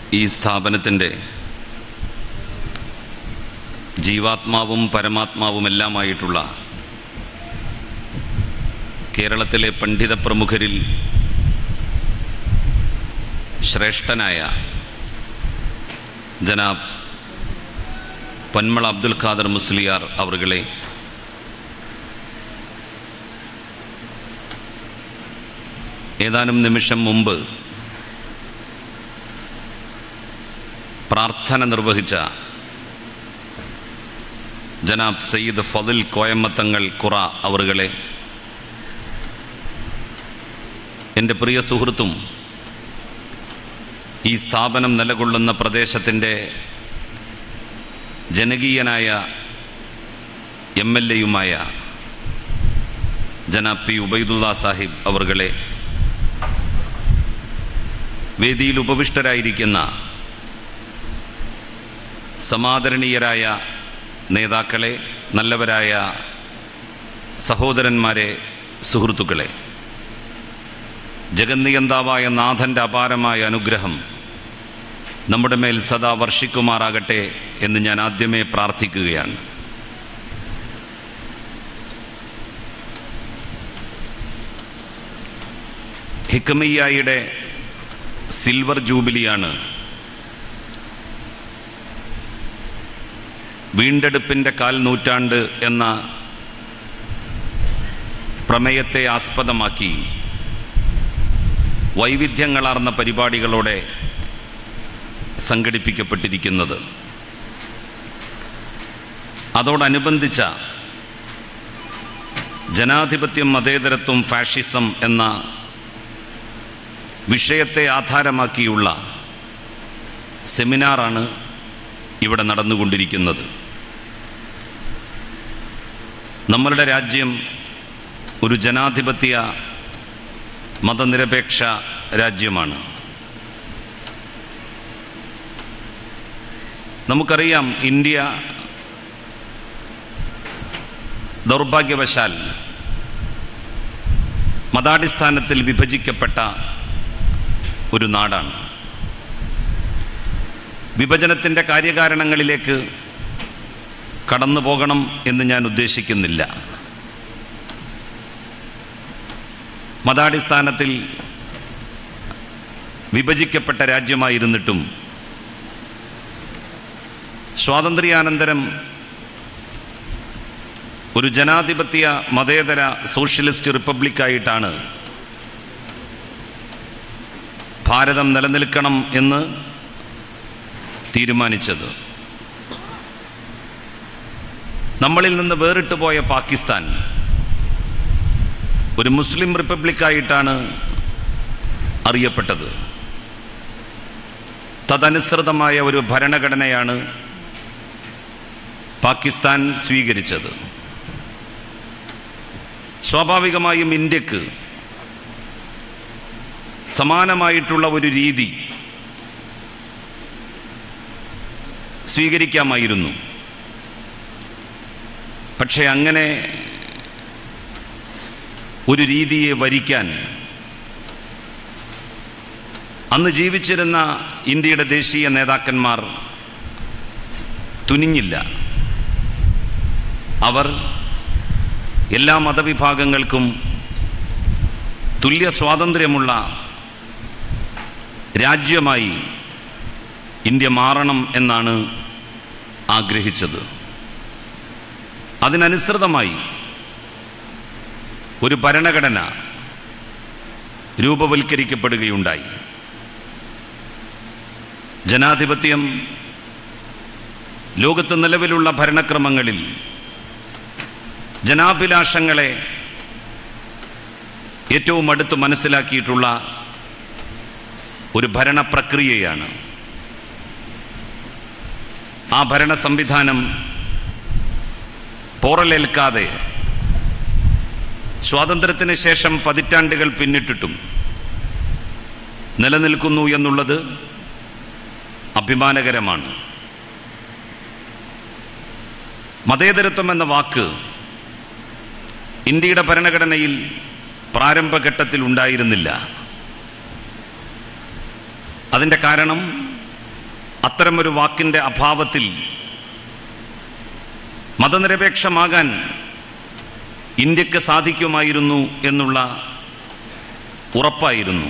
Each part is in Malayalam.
ഈ സ്ഥാപനത്തിൻ്റെ ജീവാത്മാവും പരമാത്മാവുമെല്ലാമായിട്ടുള്ള കേരളത്തിലെ പണ്ഡിത പ്രമുഖരിൽ ശ്രേഷ്ഠനായ ജനാബ് പന്മള അബ്ദുൽ ഖാദർ മുസ്ലിയാർ അവറുകളെ ഏതാനും നിമിഷം മുമ്പ് പ്രാർത്ഥന നിർവഹിച്ച ജനാബ് സയ്യിദ് ഫതിൽ കോയമ്മത്തങ്ങൾ കുറ അവറുകളെ എൻ്റെ പ്രിയ സുഹൃത്തും ഈ സ്ഥാപനം നിലകൊള്ളുന്ന പ്രദേശത്തിൻ്റെ ജനകീയനായ എം എൽ എയുമായ ജനാബ് പി ഉബൈദുള്ള സാഹിബ് അവറുകളെ വേദിയിൽ ഉപവിഷ്ടരായിരിക്കുന്ന സമാദരണീയരായ നേതാക്കളെ നല്ലവരായ സഹോദരന്മാരെ സുഹൃത്തുക്കളെ ജഗന്നിയന്താവായ നാഥൻ്റെ അപാരമായ അനുഗ്രഹം നമ്മുടെ മേൽ സദാ വർഷിക്കുമാറാകട്ടെ എന്ന് ഞാൻ ആദ്യമേ പ്രാർത്ഥിക്കുകയാണ് ഹിക്കമയ്യായുടെ സിൽവർ ജൂബിലിയാണ് വീണ്ടെടുപ്പിൻ്റെ കാൽ നൂറ്റാണ്ട് എന്ന പ്രമേയത്തെ ആസ്പദമാക്കി വൈവിധ്യങ്ങളാർന്ന പരിപാടികളോടെ സംഘടിപ്പിക്കപ്പെട്ടിരിക്കുന്നത് അതോടനുബന്ധിച്ച ജനാധിപത്യം മതേതരത്വം ഫാഷിസം എന്ന വിഷയത്തെ ആധാരമാക്കിയുള്ള സെമിനാറാണ് ഇവിടെ നടന്നുകൊണ്ടിരിക്കുന്നത് നമ്മളുടെ രാജ്യം ഒരു ജനാധിപത്യ മതനിരപേക്ഷ രാജ്യമാണ് നമുക്കറിയാം ഇന്ത്യ ദൗർഭാഗ്യവശാൽ മതാടിസ്ഥാനത്തിൽ വിഭജിക്കപ്പെട്ട ഒരു നാടാണ് വിഭജനത്തിൻ്റെ കാര്യകാരണങ്ങളിലേക്ക് കടന്നു പോകണം എന്ന് ഞാൻ ഉദ്ദേശിക്കുന്നില്ല മതാടിസ്ഥാനത്തിൽ വിഭജിക്കപ്പെട്ട രാജ്യമായിരുന്നിട്ടും സ്വാതന്ത്ര്യാനന്തരം ഒരു ജനാധിപത്യ മതേതര സോഷ്യലിസ്റ്റ് റിപ്പബ്ലിക്കായിട്ടാണ് ഭാരതം നിലനിൽക്കണം എന്ന് തീരുമാനിച്ചത് നമ്മളിൽ നിന്ന് വേറിട്ട് പോയ പാകിസ്ഥാൻ ഒരു മുസ്ലിം റിപ്പബ്ലിക്കായിട്ടാണ് അറിയപ്പെട്ടത് തദനുസൃതമായ ഒരു ഭരണഘടനയാണ് പാകിസ്ഥാൻ സ്വീകരിച്ചത് സ്വാഭാവികമായും ഇന്ത്യക്ക് സമാനമായിട്ടുള്ള ഒരു രീതി സ്വീകരിക്കാമായിരുന്നു പക്ഷേ അങ്ങനെ ഒരു രീതിയെ വരിക്കാൻ അന്ന് ജീവിച്ചിരുന്ന ഇന്ത്യയുടെ ദേശീയ നേതാക്കന്മാർ തുനിഞ്ഞില്ല അവർ എല്ലാ മതവിഭാഗങ്ങൾക്കും തുല്യ സ്വാതന്ത്ര്യമുള്ള രാജ്യമായി ഇന്ത്യ മാറണം എന്നാണ് ആഗ്രഹിച്ചത് അതിനനുസൃതമായി ഒരു ഭരണഘടന രൂപവൽക്കരിക്കപ്പെടുകയുണ്ടായി ജനാധിപത്യം ലോകത്ത് നിലവിലുള്ള ഭരണക്രമങ്ങളിൽ ജനാഭിലാഷങ്ങളെ ഏറ്റവും അടുത്ത് മനസ്സിലാക്കിയിട്ടുള്ള ഒരു ഭരണ പ്രക്രിയയാണ് ആ ഭരണ സംവിധാനം പോറലേൽക്കാതെ സ്വാതന്ത്ര്യത്തിന് ശേഷം പതിറ്റാണ്ടുകൾ പിന്നിട്ടിട്ടും നിലനിൽക്കുന്നു എന്നുള്ളത് അഭിമാനകരമാണ് മതേതരത്വം എന്ന വാക്ക് ഇന്ത്യയുടെ ഭരണഘടനയിൽ പ്രാരംഭഘട്ടത്തിൽ ഉണ്ടായിരുന്നില്ല അതിൻ്റെ കാരണം അത്തരമൊരു വാക്കിൻ്റെ അഭാവത്തിൽ മതനിരപേക്ഷമാകാൻ ഇന്ത്യക്ക് സാധിക്കുമായിരുന്നു എന്നുള്ള ഉറപ്പായിരുന്നു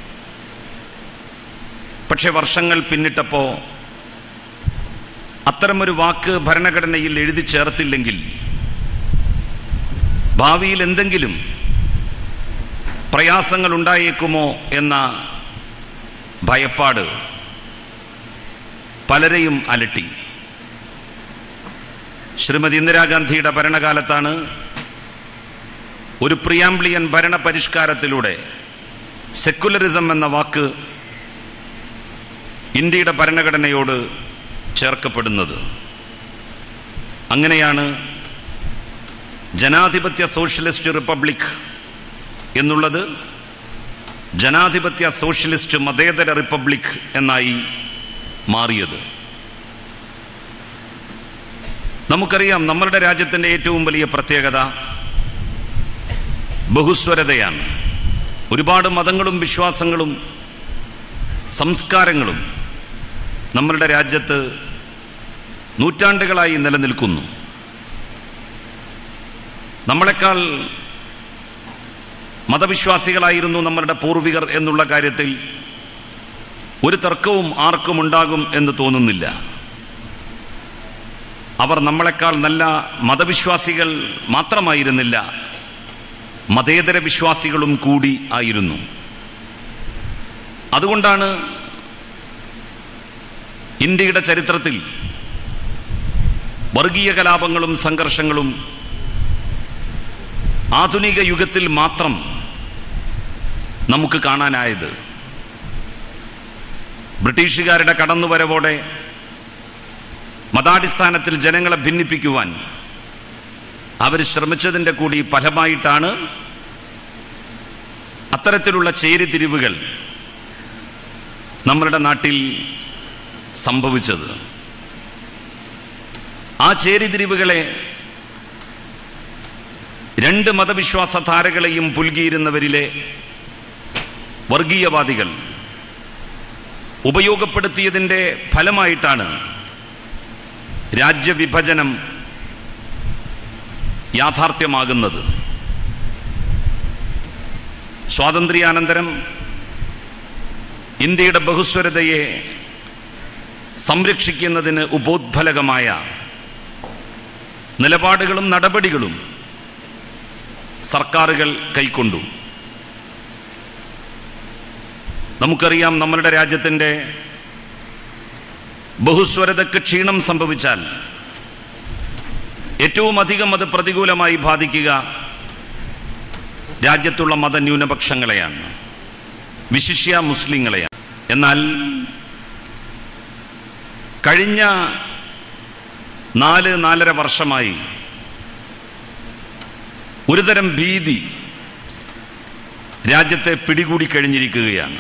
പക്ഷെ വർഷങ്ങൾ പിന്നിട്ടപ്പോൾ അത്തരമൊരു വാക്ക് ഭരണഘടനയിൽ എഴുതി ചേർത്തില്ലെങ്കിൽ ഭാവിയിൽ എന്തെങ്കിലും പ്രയാസങ്ങൾ ഉണ്ടായേക്കുമോ എന്ന ഭയപ്പാട് പലരെയും അലട്ടി ശ്രീമതി ഇന്ദിരാഗാന്ധിയുടെ ഭരണകാലത്താണ് ഒരു പ്രിയാംബ്ലിയൻ ഭരണ പരിഷ്കാരത്തിലൂടെ സെക്കുലറിസം എന്ന വാക്ക് ഇന്ത്യയുടെ ഭരണഘടനയോട് ചേർക്കപ്പെടുന്നത് അങ്ങനെയാണ് ജനാധിപത്യ സോഷ്യലിസ്റ്റ് റിപ്പബ്ലിക് എന്നുള്ളത് ജനാധിപത്യ സോഷ്യലിസ്റ്റ് മതേതര റിപ്പബ്ലിക് എന്നായി മാറിയത് നമുക്കറിയാം നമ്മളുടെ രാജ്യത്തിൻ്റെ ഏറ്റവും വലിയ പ്രത്യേകത ബഹുസ്വരതയാണ് ഒരുപാട് മതങ്ങളും വിശ്വാസങ്ങളും സംസ്കാരങ്ങളും നമ്മളുടെ രാജ്യത്ത് നൂറ്റാണ്ടുകളായി നിലനിൽക്കുന്നു നമ്മളെക്കാൾ മതവിശ്വാസികളായിരുന്നു നമ്മളുടെ പൂർവികർ എന്നുള്ള കാര്യത്തിൽ ഒരു തർക്കവും ആർക്കും ഉണ്ടാകും എന്ന് തോന്നുന്നില്ല അവർ നമ്മളെക്കാൾ നല്ല മതവിശ്വാസികൾ മാത്രമായിരുന്നില്ല മതേതര വിശ്വാസികളും കൂടി ആയിരുന്നു അതുകൊണ്ടാണ് ഇന്ത്യയുടെ ചരിത്രത്തിൽ വർഗീയ കലാപങ്ങളും സംഘർഷങ്ങളും ആധുനിക യുഗത്തിൽ മാത്രം നമുക്ക് കാണാനായത് ബ്രിട്ടീഷുകാരുടെ കടന്നുവരവോടെ മതാടിസ്ഥാനത്തിൽ ജനങ്ങളെ ഭിന്നിപ്പിക്കുവാൻ അവർ ശ്രമിച്ചതിൻ്റെ കൂടി ഫലമായിട്ടാണ് അത്തരത്തിലുള്ള ചേരിതിരിവുകൾ നമ്മളുടെ നാട്ടിൽ സംഭവിച്ചത് ആ ചേരിതിരിവുകളെ രണ്ട് മതവിശ്വാസ ധാരകളെയും പുൽകിയിരുന്നവരിലെ വർഗീയവാദികൾ ഉപയോഗപ്പെടുത്തിയതിൻ്റെ ഫലമായിട്ടാണ് രാജ്യവിഭജനം യാഥാർത്ഥ്യമാകുന്നത് സ്വാതന്ത്ര്യാനന്തരം ഇന്ത്യയുടെ ബഹുസ്വരതയെ സംരക്ഷിക്കുന്നതിന് ഉപോത്ഫലകമായ നിലപാടുകളും നടപടികളും സർക്കാരുകൾ കൈക്കൊണ്ടു നമുക്കറിയാം നമ്മളുടെ രാജ്യത്തിൻ്റെ ബഹുസ്വരതയ്ക്ക് ക്ഷീണം സംഭവിച്ചാൽ ഏറ്റവും അധികം അത് പ്രതികൂലമായി ബാധിക്കുക രാജ്യത്തുള്ള മതന്യൂനപക്ഷങ്ങളെയാണ് വിശിഷ്യ മുസ്ലിങ്ങളെയാണ് എന്നാൽ കഴിഞ്ഞ നാല് നാലര വർഷമായി ഒരുതരം ഭീതി രാജ്യത്തെ പിടികൂടി കഴിഞ്ഞിരിക്കുകയാണ്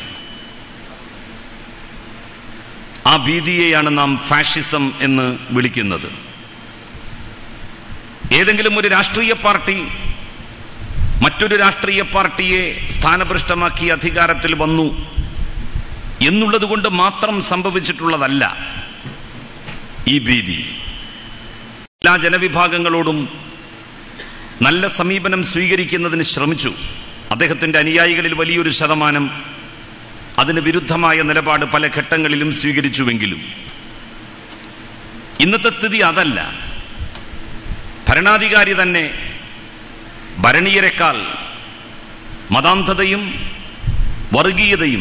ആ ഭീതിയെയാണ് നാം ഫാഷിസം എന്ന് വിളിക്കുന്നത് ഏതെങ്കിലും ഒരു രാഷ്ട്രീയ പാർട്ടി മറ്റൊരു രാഷ്ട്രീയ പാർട്ടിയെ സ്ഥാനഭ്രഷ്ടമാക്കി അധികാരത്തിൽ വന്നു എന്നുള്ളത് കൊണ്ട് മാത്രം സംഭവിച്ചിട്ടുള്ളതല്ല ഈ ഭീതി എല്ലാ ജനവിഭാഗങ്ങളോടും നല്ല സമീപനം സ്വീകരിക്കുന്നതിന് ശ്രമിച്ചു അദ്ദേഹത്തിൻ്റെ അനുയായികളിൽ വലിയൊരു ശതമാനം അതിന് വിരുദ്ധമായ നിലപാട് പല ഘട്ടങ്ങളിലും സ്വീകരിച്ചുവെങ്കിലും ഇന്നത്തെ സ്ഥിതി അതല്ല ഭരണാധികാരി തന്നെ ഭരണീയരെക്കാൾ മതാന്ധതയും വർഗീയതയും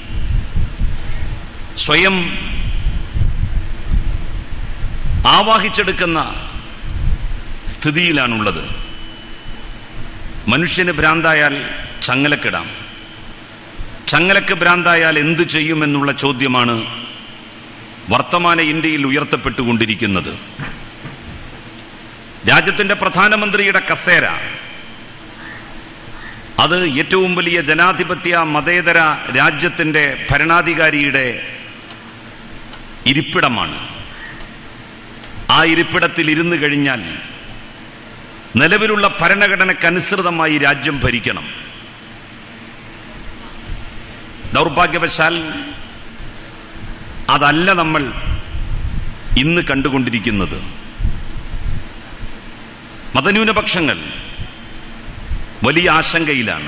സ്വയം ആവാഹിച്ചെടുക്കുന്ന സ്ഥിതിയിലാണുള്ളത് മനുഷ്യന് ഭ്രാന്തായാൽ ചങ്ങലക്കിടാം ചങ്ങലക്ക് ഭ്രാന്തായാൽ എന്തു ചെയ്യുമെന്നുള്ള ചോദ്യമാണ് വർത്തമാന ഇന്ത്യയിൽ ഉയർത്തപ്പെട്ടുകൊണ്ടിരിക്കുന്നത് രാജ്യത്തിൻ്റെ പ്രധാനമന്ത്രിയുടെ കസേര അത് ഏറ്റവും വലിയ ജനാധിപത്യ മതേതര രാജ്യത്തിൻ്റെ ഭരണാധികാരിയുടെ ഇരിപ്പിടമാണ് ആ ഇരിപ്പിടത്തിൽ ഇരുന്നു കഴിഞ്ഞാൽ നിലവിലുള്ള ഭരണഘടനക്കനുസൃതമായി രാജ്യം ഭരിക്കണം ദൗർഭാഗ്യവശാൽ അതല്ല നമ്മൾ ഇന്ന് കണ്ടുകൊണ്ടിരിക്കുന്നത് മതന്യൂനപക്ഷങ്ങൾ വലിയ ആശങ്കയിലാണ്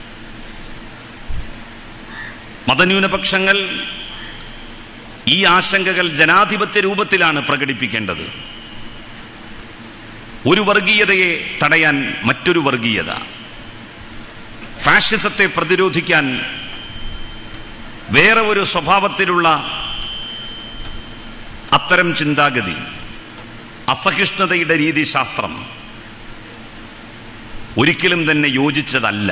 മതന്യൂനപക്ഷങ്ങൾ ഈ ആശങ്കകൾ ജനാധിപത്യ രൂപത്തിലാണ് പ്രകടിപ്പിക്കേണ്ടത് ഒരു വർഗീയതയെ തടയാൻ മറ്റൊരു വർഗീയത ഫാഷിസത്തെ പ്രതിരോധിക്കാൻ വേറെ ഒരു സ്വഭാവത്തിലുള്ള അത്തരം ചിന്താഗതി അസഹിഷ്ണുതയുടെ രീതിശാസ്ത്രം ഒരിക്കലും തന്നെ യോജിച്ചതല്ല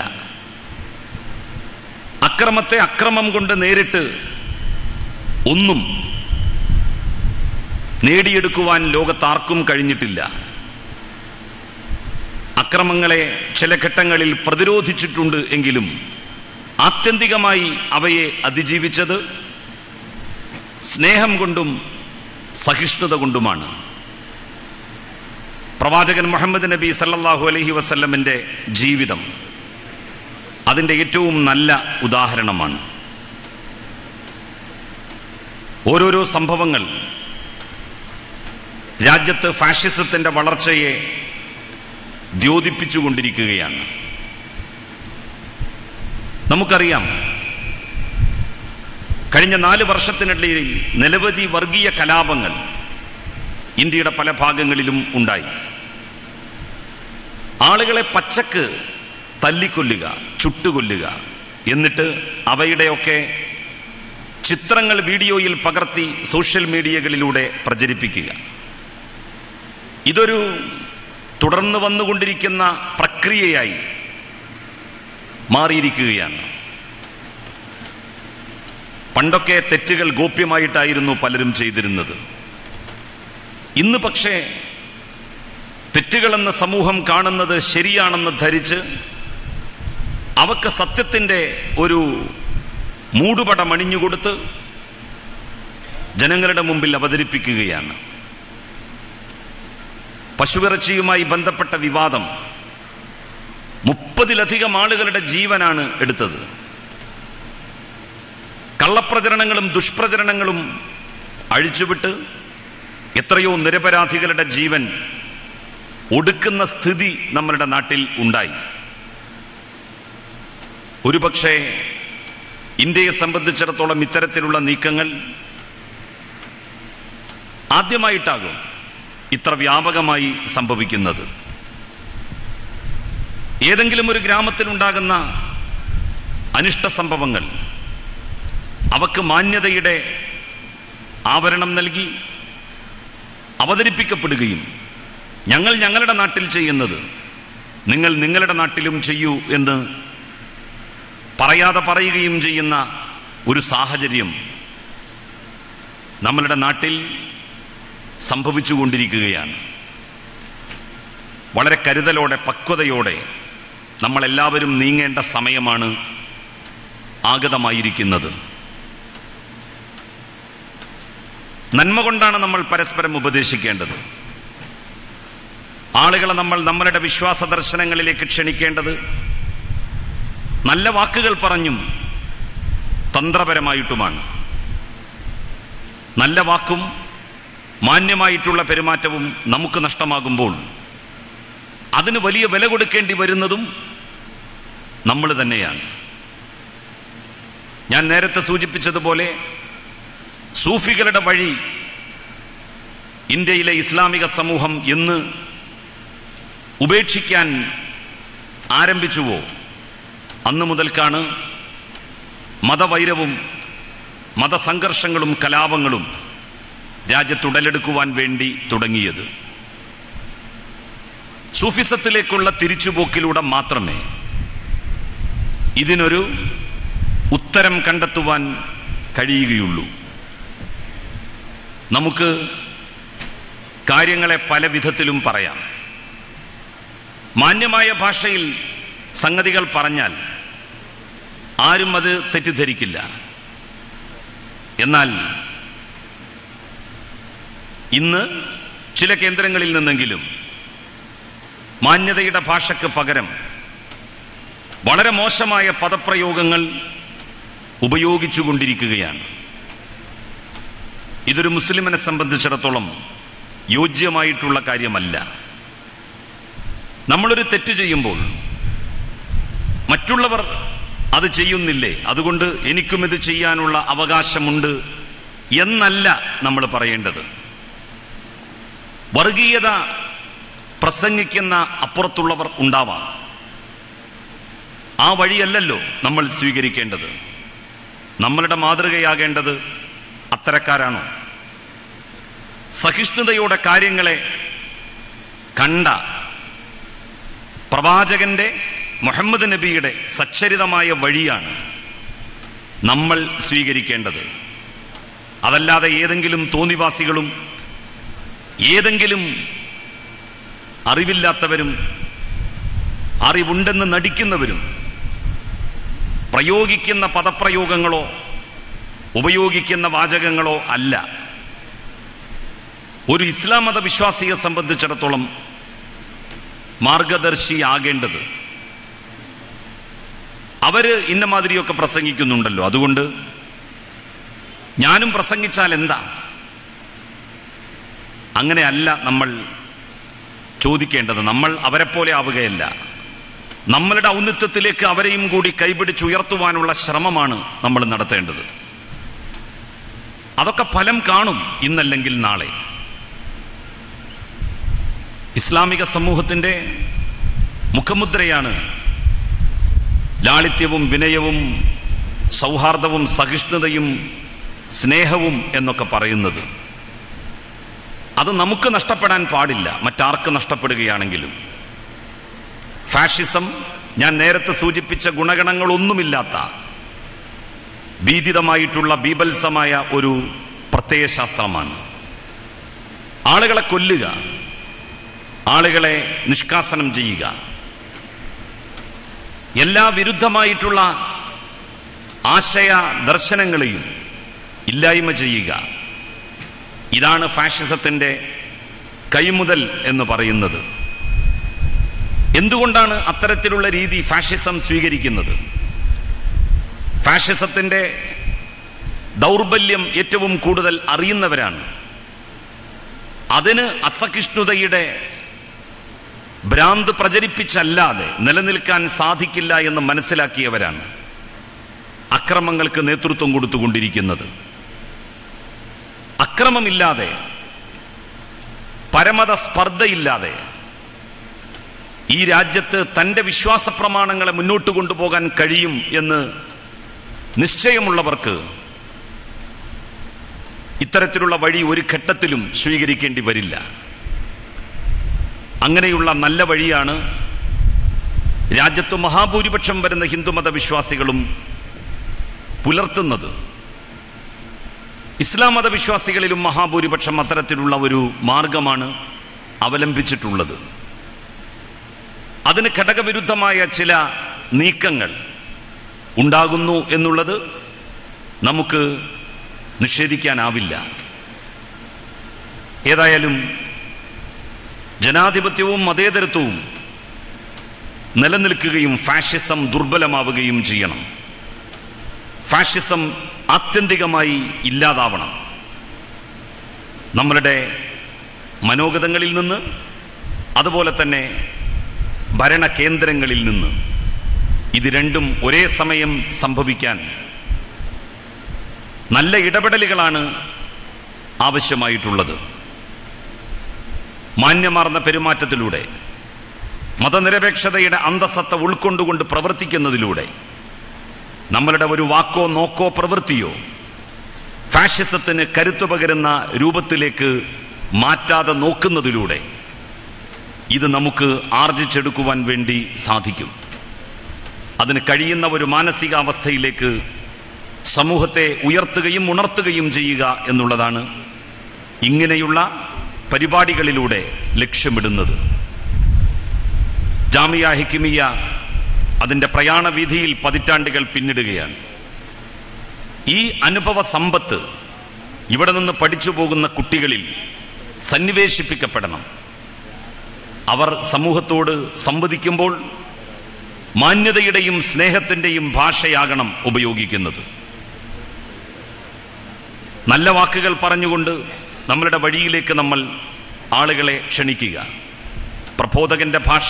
അക്രമത്തെ അക്രമം കൊണ്ട് നേരിട്ട് ഒന്നും നേടിയെടുക്കുവാൻ ലോകത്താർക്കും കഴിഞ്ഞിട്ടില്ല അക്രമങ്ങളെ ചില ഘട്ടങ്ങളിൽ പ്രതിരോധിച്ചിട്ടുണ്ട് എങ്കിലും ആത്യന്തികമായി അവയെ അതിജീവിച്ചത് സ്നേഹം കൊണ്ടും സഹിഷ്ണുത കൊണ്ടുമാണ് പ്രവാചകൻ മുഹമ്മദ് നബി സല്ലല്ലാഹു അലൈഹി വസല്ലമിൻ്റെ ജീവിതം അതിൻ്റെ ഏറ്റവും നല്ല ഉദാഹരണമാണ് ഓരോരോ സംഭവങ്ങൾ രാജ്യത്ത് ഫാഷിസത്തിൻ്റെ വളർച്ചയെ ദ്യോതിപ്പിച്ചുകൊണ്ടിരിക്കുകയാണ് നമുക്കറിയാം കഴിഞ്ഞ നാല് വർഷത്തിനിടയിൽ നിരവധി വർഗീയ കലാപങ്ങൾ ഇന്ത്യയുടെ പല ഭാഗങ്ങളിലും ഉണ്ടായി ആളുകളെ പച്ചക്ക് തല്ലിക്കൊല്ലുക ചുട്ടുകൊല്ലുക എന്നിട്ട് അവയുടെയൊക്കെ ചിത്രങ്ങൾ വീഡിയോയിൽ പകർത്തി സോഷ്യൽ മീഡിയകളിലൂടെ പ്രചരിപ്പിക്കുക ഇതൊരു തുടർന്ന് വന്നുകൊണ്ടിരിക്കുന്ന പ്രക്രിയയായി മാറിയിരിക്കുകയാണ് പണ്ടൊക്കെ തെറ്റുകൾ ഗോപ്യമായിട്ടായിരുന്നു പലരും ചെയ്തിരുന്നത് ഇന്ന് പക്ഷേ തെറ്റുകളെന്ന് സമൂഹം കാണുന്നത് ശരിയാണെന്ന് ധരിച്ച് അവക്ക് സത്യത്തിൻ്റെ ഒരു മൂടുപടം അണിഞ്ഞുകൊടുത്ത് ജനങ്ങളുടെ മുമ്പിൽ അവതരിപ്പിക്കുകയാണ് പശുവിറച്ചിയുമായി ബന്ധപ്പെട്ട വിവാദം മുപ്പതിലധികം ആളുകളുടെ ജീവനാണ് എടുത്തത് കള്ളപ്രചരണങ്ങളും ദുഷ്പ്രചരണങ്ങളും അഴിച്ചുവിട്ട് എത്രയോ നിരപരാധികളുടെ ജീവൻ ഒടുക്കുന്ന സ്ഥിതി നമ്മളുടെ നാട്ടിൽ ഉണ്ടായി ഒരുപക്ഷെ ഇന്ത്യയെ സംബന്ധിച്ചിടത്തോളം ഇത്തരത്തിലുള്ള നീക്കങ്ങൾ ആദ്യമായിട്ടാകും ഇത്ര വ്യാപകമായി സംഭവിക്കുന്നത് ഏതെങ്കിലും ഒരു ഗ്രാമത്തിൽ ഉണ്ടാകുന്ന അനിഷ്ട സംഭവങ്ങൾ അവക്ക് മാന്യതയുടെ ആവരണം നൽകി അവതരിപ്പിക്കപ്പെടുകയും ഞങ്ങൾ ഞങ്ങളുടെ നാട്ടിൽ ചെയ്യുന്നത് നിങ്ങൾ നിങ്ങളുടെ നാട്ടിലും ചെയ്യൂ എന്ന് പറയാതെ പറയുകയും ചെയ്യുന്ന ഒരു സാഹചര്യം നമ്മളുടെ നാട്ടിൽ സംഭവിച്ചുകൊണ്ടിരിക്കുകയാണ് വളരെ കരുതലോടെ പക്വതയോടെ നമ്മളെല്ലാവരും നീങ്ങേണ്ട സമയമാണ് ആഗതമായിരിക്കുന്നത് നന്മ കൊണ്ടാണ് നമ്മൾ പരസ്പരം ഉപദേശിക്കേണ്ടത് ആളുകളെ നമ്മൾ നമ്മളുടെ വിശ്വാസ ദർശനങ്ങളിലേക്ക് ക്ഷണിക്കേണ്ടത് നല്ല വാക്കുകൾ പറഞ്ഞും തന്ത്രപരമായിട്ടുമാണ് നല്ല വാക്കും മാന്യമായിട്ടുള്ള പെരുമാറ്റവും നമുക്ക് നഷ്ടമാകുമ്പോൾ അതിന് വലിയ വില കൊടുക്കേണ്ടി വരുന്നതും നമ്മൾ തന്നെയാണ് ഞാൻ നേരത്തെ സൂചിപ്പിച്ചതുപോലെ സൂഫികളുടെ വഴി ഇന്ത്യയിലെ ഇസ്ലാമിക സമൂഹം എന്ന് ഉപേക്ഷിക്കാൻ ആരംഭിച്ചുവോ അന്ന് മുതൽക്കാണ് മതവൈരവും മതസംഘർഷങ്ങളും കലാപങ്ങളും രാജ്യത്തുടലെടുക്കുവാൻ വേണ്ടി തുടങ്ങിയത് സൂഫിസത്തിലേക്കുള്ള തിരിച്ചുപോക്കിലൂടെ മാത്രമേ ഇതിനൊരു ഉത്തരം കണ്ടെത്തുവാൻ കഴിയുകയുള്ളൂ നമുക്ക് കാര്യങ്ങളെ പല വിധത്തിലും പറയാം മാന്യമായ ഭാഷയിൽ സംഗതികൾ പറഞ്ഞാൽ ആരും അത് തെറ്റിദ്ധരിക്കില്ല എന്നാൽ ഇന്ന് ചില കേന്ദ്രങ്ങളിൽ നിന്നെങ്കിലും മാന്യതയുടെ ഭാഷയ്ക്ക് പകരം വളരെ മോശമായ പദപ്രയോഗങ്ങൾ ഉപയോഗിച്ചുകൊണ്ടിരിക്കുകയാണ് ഇതൊരു മുസ്ലിമിനെ സംബന്ധിച്ചിടത്തോളം യോജ്യമായിട്ടുള്ള കാര്യമല്ല നമ്മളൊരു തെറ്റ് ചെയ്യുമ്പോൾ മറ്റുള്ളവർ അത് ചെയ്യുന്നില്ലേ അതുകൊണ്ട് എനിക്കും ഇത് ചെയ്യാനുള്ള അവകാശമുണ്ട് എന്നല്ല നമ്മൾ പറയേണ്ടത് വർഗീയത പ്രസംഗിക്കുന്ന അപ്പുറത്തുള്ളവർ ഉണ്ടാവാം ആ വഴിയല്ലല്ലോ നമ്മൾ സ്വീകരിക്കേണ്ടത് നമ്മളുടെ മാതൃകയാകേണ്ടത് അത്തരക്കാരാണോ സഹിഷ്ണുതയോടെ കാര്യങ്ങളെ കണ്ട പ്രവാചകന്റെ മുഹമ്മദ് നബിയുടെ സച്ചരിതമായ വഴിയാണ് നമ്മൾ സ്വീകരിക്കേണ്ടത് അതല്ലാതെ ഏതെങ്കിലും തോന്നിവാസികളും ഏതെങ്കിലും അറിവില്ലാത്തവരും അറിവുണ്ടെന്ന് നടിക്കുന്നവരും പ്രയോഗിക്കുന്ന പദപ്രയോഗങ്ങളോ ഉപയോഗിക്കുന്ന വാചകങ്ങളോ അല്ല ഒരു ഇസ്ലാം മത വിശ്വാസിയെ സംബന്ധിച്ചിടത്തോളം മാർഗദർശിയാകേണ്ടത് അവര് ഇന്ന മാതിരിയൊക്കെ പ്രസംഗിക്കുന്നുണ്ടല്ലോ അതുകൊണ്ട് ഞാനും പ്രസംഗിച്ചാൽ എന്താ അങ്ങനെയല്ല നമ്മൾ ചോദിക്കേണ്ടത് നമ്മൾ അവരെ പോലെ ആവുകയല്ല നമ്മളുടെ ഔന്നിത്യത്തിലേക്ക് അവരെയും കൂടി കൈപിടിച്ചുയർത്തുവാനുള്ള ശ്രമമാണ് നമ്മൾ നടത്തേണ്ടത് അതൊക്കെ ഫലം കാണും ഇന്നല്ലെങ്കിൽ നാളെ ഇസ്ലാമിക സമൂഹത്തിന്റെ മുഖമുദ്രയാണ് ലാളിത്യവും വിനയവും സൗഹാർദ്ദവും സഹിഷ്ണുതയും സ്നേഹവും എന്നൊക്കെ പറയുന്നത് അത് നമുക്ക് നഷ്ടപ്പെടാൻ പാടില്ല മറ്റാർക്ക് നഷ്ടപ്പെടുകയാണെങ്കിലും ഫാഷിസം ഞാൻ നേരത്തെ സൂചിപ്പിച്ച ഗുണഗണങ്ങളൊന്നുമില്ലാത്ത ഭീതിതമായിട്ടുള്ള ബീഭത്സമായ ഒരു പ്രത്യയശാസ്ത്രമാണ് ആളുകളെ കൊല്ലുക ആളുകളെ നിഷ്കാസനം ചെയ്യുക എല്ലാ വിരുദ്ധമായിട്ടുള്ള ആശയ ദർശനങ്ങളെയും ഇല്ലായ്മ ചെയ്യുക ഇതാണ് ഫാഷിസത്തിന്റെ കൈമുതൽ എന്ന് പറയുന്നത് എന്തുകൊണ്ടാണ് അത്തരത്തിലുള്ള രീതി ഫാഷിസം സ്വീകരിക്കുന്നത് ഫാഷിസത്തിന്റെ ദൗർബല്യം ഏറ്റവും കൂടുതൽ അറിയുന്നവരാണ് അതിന് അസഹിഷ്ണുതയുടെ ഭ്രാന്ത് പ്രചരിപ്പിച്ചല്ലാതെ നിലനിൽക്കാൻ സാധിക്കില്ല എന്ന് മനസ്സിലാക്കിയവരാണ് അക്രമങ്ങൾക്ക് നേതൃത്വം കൊടുത്തുകൊണ്ടിരിക്കുന്നത് അക്രമമില്ലാതെ പരമത സ്പർദ്ധയില്ലാതെ ഈ രാജ്യത്ത് തൻ്റെ വിശ്വാസ പ്രമാണങ്ങളെ മുന്നോട്ട് കൊണ്ടുപോകാൻ കഴിയും എന്ന് നിശ്ചയമുള്ളവർക്ക് ഇത്തരത്തിലുള്ള വഴി ഒരു ഘട്ടത്തിലും സ്വീകരിക്കേണ്ടി വരില്ല അങ്ങനെയുള്ള നല്ല വഴിയാണ് രാജ്യത്ത് മഹാഭൂരിപക്ഷം വരുന്ന ഹിന്ദുമത വിശ്വാസികളും പുലർത്തുന്നത് ഇസ്ലാം മത വിശ്വാസികളിലും മഹാഭൂരിപക്ഷം അത്തരത്തിലുള്ള ഒരു മാർഗമാണ് അവലംബിച്ചിട്ടുള്ളത് അതിന് ഘടകവിരുദ്ധമായ ചില നീക്കങ്ങൾ ഉണ്ടാകുന്നു എന്നുള്ളത് നമുക്ക് നിഷേധിക്കാനാവില്ല ഏതായാലും ജനാധിപത്യവും മതേതരത്വവും നിലനിൽക്കുകയും ഫാഷിസം ദുർബലമാവുകയും ചെയ്യണം ഫാഷിസം ആത്യന്തികമായി ഇല്ലാതാവണം നമ്മളുടെ മനോഗതങ്ങളിൽ നിന്ന് അതുപോലെ തന്നെ ഭരണകേന്ദ്രങ്ങളിൽ നിന്ന് ഇത് രണ്ടും ഒരേ സമയം സംഭവിക്കാൻ നല്ല ഇടപെടലുകളാണ് ആവശ്യമായിട്ടുള്ളത് മാന്യമാർന്ന പെരുമാറ്റത്തിലൂടെ മതനിരപേക്ഷതയുടെ അന്തസത്ത ഉൾക്കൊണ്ടുകൊണ്ട് പ്രവർത്തിക്കുന്നതിലൂടെ നമ്മളുടെ ഒരു വാക്കോ നോക്കോ പ്രവൃത്തിയോ ഫാഷിസത്തിന് കരുത്തു പകരുന്ന രൂപത്തിലേക്ക് മാറ്റാതെ നോക്കുന്നതിലൂടെ ഇത് നമുക്ക് ആർജിച്ചെടുക്കുവാൻ വേണ്ടി സാധിക്കും അതിന് കഴിയുന്ന ഒരു മാനസികാവസ്ഥയിലേക്ക് സമൂഹത്തെ ഉയർത്തുകയും ഉണർത്തുകയും ചെയ്യുക എന്നുള്ളതാണ് ഇങ്ങനെയുള്ള പരിപാടികളിലൂടെ ലക്ഷ്യമിടുന്നത് ജാമിയ ഹിക്കിമിയ അതിൻ്റെ പ്രയാണവീതിയിൽ പതിറ്റാണ്ടുകൾ പിന്നിടുകയാണ് ഈ അനുഭവ സമ്പത്ത് ഇവിടെ നിന്ന് പഠിച്ചു പോകുന്ന കുട്ടികളിൽ സന്നിവേശിപ്പിക്കപ്പെടണം അവർ സമൂഹത്തോട് സംവദിക്കുമ്പോൾ മാന്യതയുടെയും സ്നേഹത്തിൻ്റെയും ഭാഷയാകണം ഉപയോഗിക്കുന്നത് നല്ല വാക്കുകൾ പറഞ്ഞുകൊണ്ട് നമ്മളുടെ വഴിയിലേക്ക് നമ്മൾ ആളുകളെ ക്ഷണിക്കുക പ്രബോധകന്റെ ഭാഷ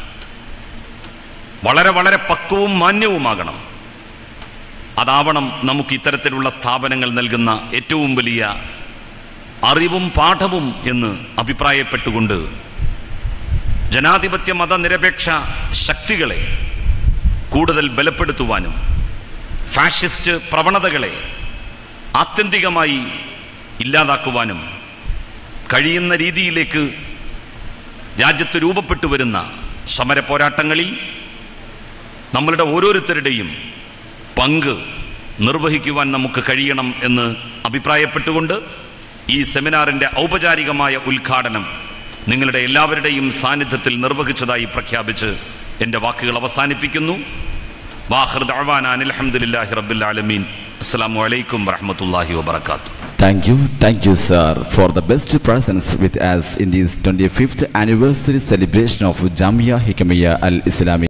വളരെ വളരെ പക്വവും മാന്യവുമാകണം അതാവണം നമുക്ക് ഇത്തരത്തിലുള്ള സ്ഥാപനങ്ങൾ നൽകുന്ന ഏറ്റവും വലിയ അറിവും പാഠവും എന്ന് അഭിപ്രായപ്പെട്ടുകൊണ്ട് ജനാധിപത്യ മതനിരപേക്ഷ ശക്തികളെ കൂടുതൽ ബലപ്പെടുത്തുവാനും ഫാഷിസ്റ്റ് പ്രവണതകളെ ആത്യന്തികമായി ഇല്ലാതാക്കുവാനും കഴിയുന്ന രീതിയിലേക്ക് രാജ്യത്ത് രൂപപ്പെട്ടു വരുന്ന സമര പോരാട്ടങ്ങളിൽ നമ്മളുടെ ഓരോരുത്തരുടെയും പങ്ക് നിർവഹിക്കുവാൻ നമുക്ക് കഴിയണം എന്ന് അഭിപ്രായപ്പെട്ടുകൊണ്ട് ഈ സെമിനാറിൻ്റെ ഔപചാരികമായ ഉദ്ഘാടനം നിങ്ങളുടെ എല്ലാവരുടെയും സാന്നിധ്യത്തിൽ നിർവഹിച്ചതായി പ്രഖ്യാപിച്ച് എൻ്റെ വാക്കുകൾ അവസാനിപ്പിക്കുന്നു വാഹൃദ് അവാനാൻ അലഹമുല്ലാഹി റബ്ബുൽ ആലമീൻ അസ്സാം വലൈക്കും വറഹമത്തല്ലാഹി വബർക്കാത്തു Thank you, thank you, sir, for the best presence with us in this 25th anniversary celebration of Jamia Hikamiya Al Islami.